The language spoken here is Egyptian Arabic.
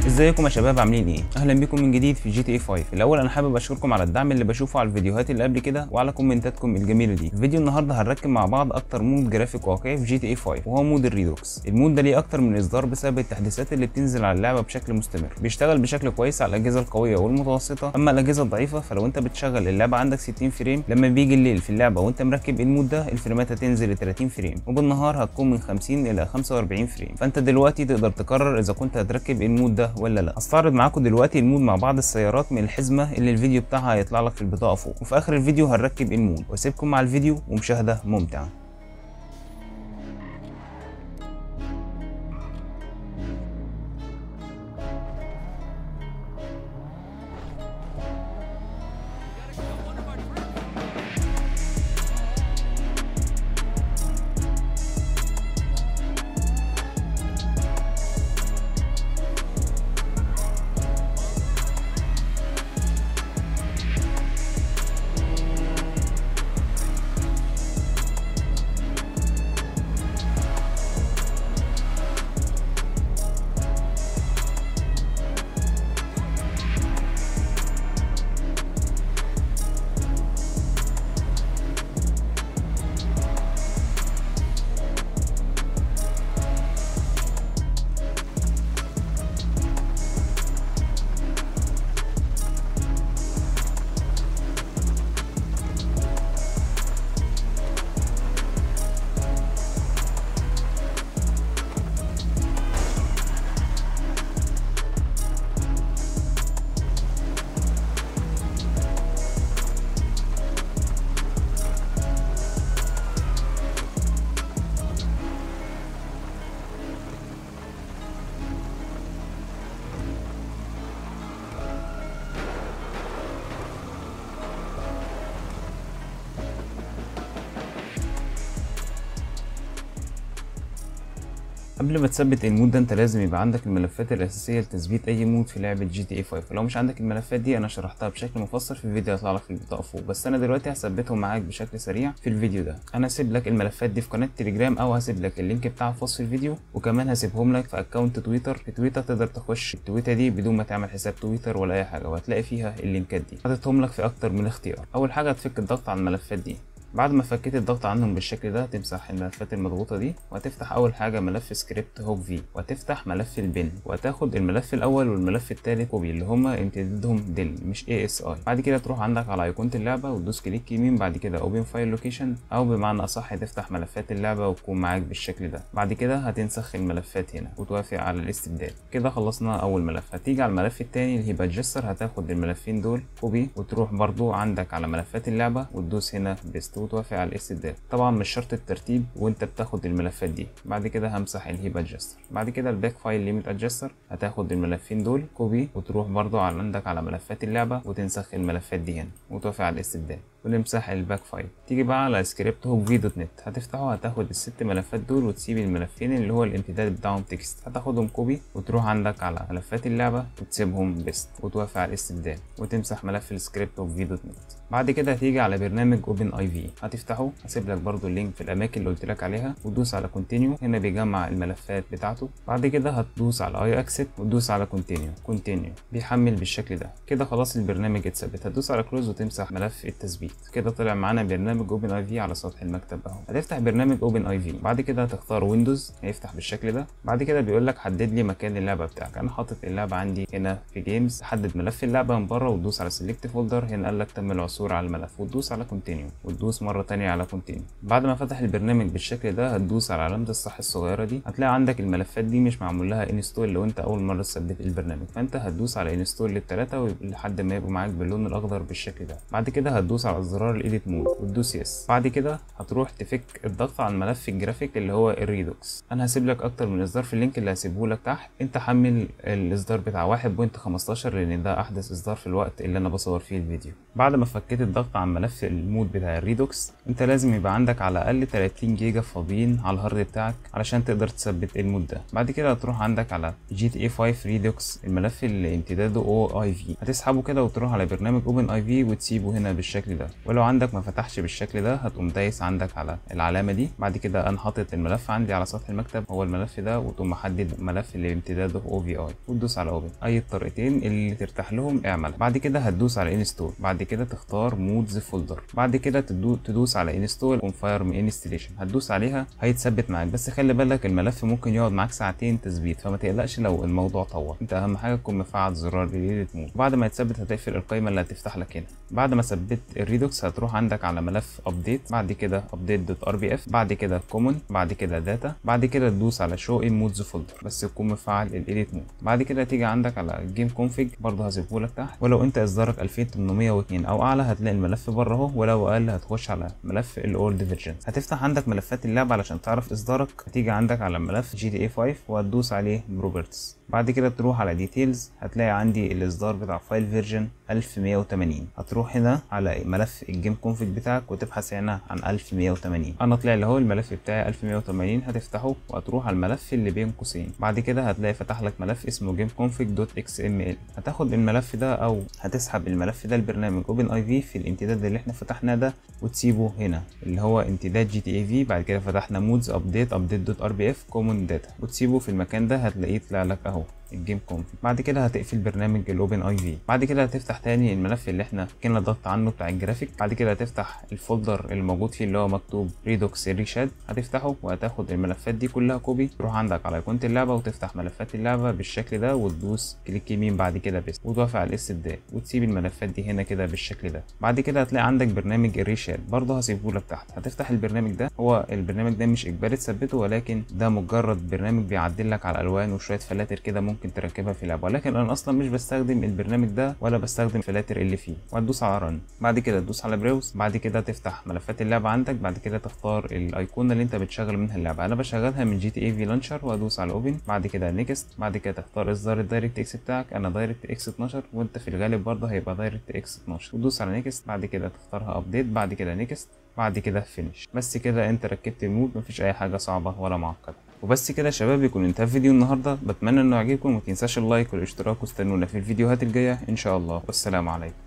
ازيكم يا شباب عاملين ايه اهلا بيكم من جديد في جي تي اي 5 الاول انا حابب اشكركم على الدعم اللي بشوفه على الفيديوهات اللي قبل كده وعلى كومنتاتكم الجميله دي في فيديو النهارده هنركب مع بعض اكتر مود جرافيك واقعي في جي تي اي 5 وهو مود الريدوكس المود ده ليه اكتر من اصدار بسبب التحديثات اللي بتنزل على اللعبه بشكل مستمر بيشتغل بشكل كويس على الاجهزه القويه والمتوسطه اما الاجهزه الضعيفه فلو انت بتشغل اللعبه عندك 60 فريم لما بيجي الليل في اللعبه وانت مركب المود ده الفريمات هتنزل ل 30 فريم وبالنهار هتكون من 50 الى 45 فريم فانت دلوقتي تقدر تقرر اذا كنت هتركب المود ده ولا لا هستعرض معاكم دلوقتي المود مع بعض السيارات من الحزمه اللي الفيديو بتاعها هيطلع لك في البطاقه فوق وفي اخر الفيديو هنركب المود واسيبكم مع الفيديو ومشاهده ممتعه قبل ما تثبت المود ده انت لازم يبقى عندك الملفات الاساسيه لتثبيت اي مود في لعبه جي تي اي 5 ولو مش عندك الملفات دي انا شرحتها بشكل مفصل في الفيديو هيطلع لك في البطاقه فوق بس انا دلوقتي هثبتهم معاك بشكل سريع في الفيديو ده انا هسيب لك الملفات دي في قناه تليجرام او هسيب لك اللينك بتاعها في وصف الفيديو وكمان هسيبهم لك في اكونت تويتر في تويتر تقدر تخش التويته دي بدون ما تعمل حساب تويتر ولا اي حاجه وهتلاقي فيها اللينكات دي حاططهم لك في اكتر من اختيار اول حاجه هتفك الضغط على الملفات دي بعد ما فكيت الضغط عنهم بالشكل ده تمسح الملفات المضغوطة دي وهتفتح أول حاجة ملف سكريبت هوك في وهتفتح ملف البن وهتاخد الملف الأول والملف التاني كوبي اللي هما امتدادهم ديل مش اي اس اي بعد كده تروح عندك على أيقونة اللعبة وتدوس كليك يمين بعد كده اوبن فايل لوكيشن أو بمعنى أصح تفتح ملفات اللعبة وتكون معاك بالشكل ده بعد كده هتنسخ الملفات هنا وتوافق على الاستبدال كده خلصنا أول ملف هتيجي على الملف التاني اللي هي بادجستر هتاخد الملفين دول كوبي وتروح برضو عندك على ملفات اللعبة وتدوس هنا بيست وتوافق على الاستبدال طبعا مش شرط الترتيب وانت بتاخد الملفات دي بعد كده همسح الهيب ادجستر بعد كده الباك فايل ليميت ادجستر هتاخد الملفين دول كوبي وتروح برضو على عندك على ملفات اللعبه وتنسخ الملفات دي هنا وتوافق على الاستبدال ونمسح الباك فايل تيجي بقى على سكريبت هوك في دوت نت هتفتحه هتاخد الست ملفات دول وتسيب الملفين اللي هو الامتداد بتاعهم تكست هتاخدهم كوبي وتروح عندك على ملفات اللعبه وتسيبهم بيست وتوافق على الاستبدال وتمسح ملف السكريبت هوك في دوت نت بعد كده هتيجي على برنامج اوبن اي في هتفتحه هسيب لك برضو اللينك في الاماكن اللي قلت لك عليها وتدوس على كونتينيو هنا بيجمع الملفات بتاعته بعد كده هتدوس على اي اكسبت وتدوس على كونتينيو كونتينيو بيحمل بالشكل ده كده خلاص البرنامج اتثبت هتدوس على كلوز وتمسح ملف التثبيت كده طلع معانا برنامج اوبن اي في على سطح المكتب اهو هتفتح برنامج اوبن اي في بعد كده هتختار ويندوز هيفتح بالشكل ده بعد كده بيقول لك حدد لي مكان اللعبه بتاعك انا حاطط اللعبه عندي هنا في جيمز حدد ملف اللعبه من بره وتدوس على سيلكت فولدر هنا قال لك تم العثور على الملف وتدوس على كونتينيو وتدوس مره تانية على كونتينيو بعد ما فتح البرنامج بالشكل ده هتدوس على علامه الصح الصغيره دي هتلاقي عندك الملفات دي مش معمول لها انستول لو انت اول مره تثبت البرنامج فانت هتدوس على انستول للثلاثه لحد ما يبقوا معاك باللون الاخضر بالشكل ده بعد كده هتدوس على زرار الايديت مود وتدوس يس بعد كده هتروح تفك الضغط على ملف الجرافيك اللي هو الريدوكس انا هسيب لك اكتر من اصدار في اللينك اللي هسيبه لك تحت انت حمل الاصدار بتاع 1.15 لان ده احدث اصدار في الوقت اللي انا بصور فيه الفيديو بعد ما فكيت الضغط عن ملف المود بتاع الريدوكس انت لازم يبقى عندك على الاقل 30 جيجا فاضيين على الهارد بتاعك علشان تقدر تثبت المود ده بعد كده هتروح عندك على جي تي اي 5 ريدوكس الملف اللي امتداده او اي في هتسحبه كده وتروح على برنامج اوبن اي في وتسيبه هنا بالشكل ده ولو عندك ما فتحش بالشكل ده هتقوم دايس عندك على العلامه دي بعد كده انا حاطط الملف عندي على سطح المكتب هو الملف ده وتقوم محدد ملف اللي امتداده او في اي وتدوس على اوبن اي الطريقتين اللي ترتاح لهم اعمل بعد كده هتدوس على انستول بعد كده تختار مودز فولدر بعد كده تدوس على انستول كونفايرم انستليشن هتدوس عليها هيتثبت معاك بس خلي بالك الملف ممكن يقعد معاك ساعتين تثبيت فما تقلقش لو الموضوع طول انت اهم حاجه تكون مفعل زرار الايديت مود بعد ما يتثبت هتقفل القائمه اللي هتفتح لك هنا بعد ما ثبت الريدوكس هتروح عندك على ملف ابديت بعد كده ابديت دوت ار بي اف بعد كده كومن بعد كده داتا بعد كده تدوس على شو ان مودز فولدر بس تكون مفعل الايديت مود بعد كده تيجي عندك على جيم كونفيج برضه هسيبه لك تحت ولو انت اصدارك 2802 او اعلى هتلاقي الملف بره اهو ولو اقل هتخش على ملف الاولد فيرجن هتفتح عندك ملفات اللعبه علشان تعرف اصدارك هتيجي عندك على ملف جي تي اي 5 وهتدوس عليه بروبرتس بعد كده تروح على ديتيلز هتلاقي عندي الاصدار بتاع فايل فيرجن 1180 هتروح هنا على ملف الجيم كونفيج بتاعك وتبحث هنا عن 1180 انا طلع لي اهو الملف بتاعي 1180 هتفتحه وهتروح على الملف اللي بين قوسين بعد كده هتلاقي فتح لك ملف اسمه جيم كونفيج دوت اكس ام ال هتاخد الملف ده او هتسحب الملف ده البرنامج اوبن اي في في الامتداد اللي احنا فتحناه ده وتسيبه هنا اللي هو امتداد جي تي اي في بعد كده فتحنا مودز ابديت ابديت دوت ار بي اف كومن داتا وتسيبه في المكان ده هتلاقيه طلع لك اهو الجيم كونفيج بعد كده هتقفل برنامج الاوبن اي في بعد كده هتفتح تاني الملف اللي احنا كنا ضغط عنه بتاع الجرافيك بعد كده هتفتح الفولدر اللي موجود فيه اللي هو مكتوب ريدوكس ريشاد هتفتحه وهتاخد الملفات دي كلها كوبي تروح عندك على ايقونه اللعبه وتفتح ملفات اللعبه بالشكل ده وتدوس كليك يمين بعد كده بس وتوافق على الاستبدال وتسيب الملفات دي هنا كده بالشكل ده بعد كده هتلاقي عندك برنامج الريشاد برضه هسيبه لك تحت هتفتح البرنامج ده هو البرنامج ده مش اجباري تثبته ولكن ده مجرد برنامج بيعدل لك على الالوان وشويه فلاتر كده ممكن تركبها في اللعبه ولكن انا اصلا مش بستخدم البرنامج ده ولا بستخدم الفلاتر اللي فيه وهتدوس على رن بعد كده تدوس على براوز بعد كده تفتح ملفات اللعبه عندك بعد كده تختار الايقونه اللي انت بتشغل منها اللعبه انا بشغلها من جي تي اي في لانشر وادوس على اوبن بعد كده نيكست بعد كده تختار اصدار الدايركت اكس بتاعك انا دايركت اكس 12 وانت في الغالب برضه هيبقى دايركت اكس 12 وتدوس على نيكست بعد كده تختارها ابديت بعد كده نيكست بعد كده فينش بس كده انت ركبت المود مفيش اي حاجه صعبه ولا معقده وبس كده يا شباب يكون انتهى فيديو النهارده بتمنى انه يعجبكم ومتنساش اللايك والاشتراك واستنونا في الفيديوهات الجايه ان شاء الله والسلام عليكم